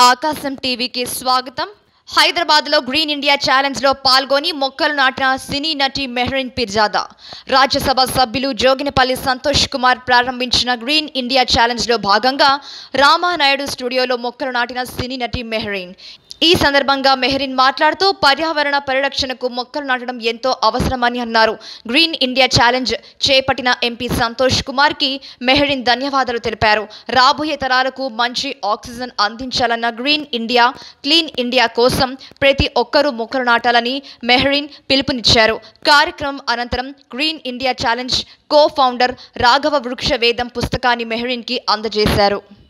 ఆకాశం టీవీకి స్వాగతం హైదరాబాద్ లో గ్రీన్ ఇండియా ఛాలెంజ్ లో పాల్గొని మొక్కలు నాటిన సినీ నటి మెహరిన్ పిర్జాదా రాజ్యసభ సభ్యులు జోగినపల్లి సంతోష్ కుమార్ ప్రారంభించిన గ్రీన్ ఇండియా ఛాలెంజ్ లో భాగంగా రామానాయుడు స్టూడియోలో మొక్కలు నాటిన సినీ నటి మెహరిన్ ఈ సందర్భంగా మెహరిన్ మాట్లాడుతూ పర్యావరణ పరిరక్షణకు మొక్కలు నాటడం ఎంతో అవసరమని అన్నారు గ్రీన్ ఇండియా ఛాలెంజ్ చేపట్టిన ఎంపీ సంతోష్ కుమార్ కి మెహరిన్ ధన్యవాదాలు తెలిపారు రాబోయే తరాలకు మంచి ఆక్సిజన్ అందించాలన్న గ్రీన్ ఇండియా క్లీన్ ఇండియా కోసం ప్రతి ఒక్కరూ మొక్కలు నాటాలని మెహరిన్ పిలుపునిచ్చారు కార్యక్రమం అనంతరం green India challenge co founder Raghava Vruksha Vedam పుస్తకాన్ని మెహరిన్ కి అందజేశారు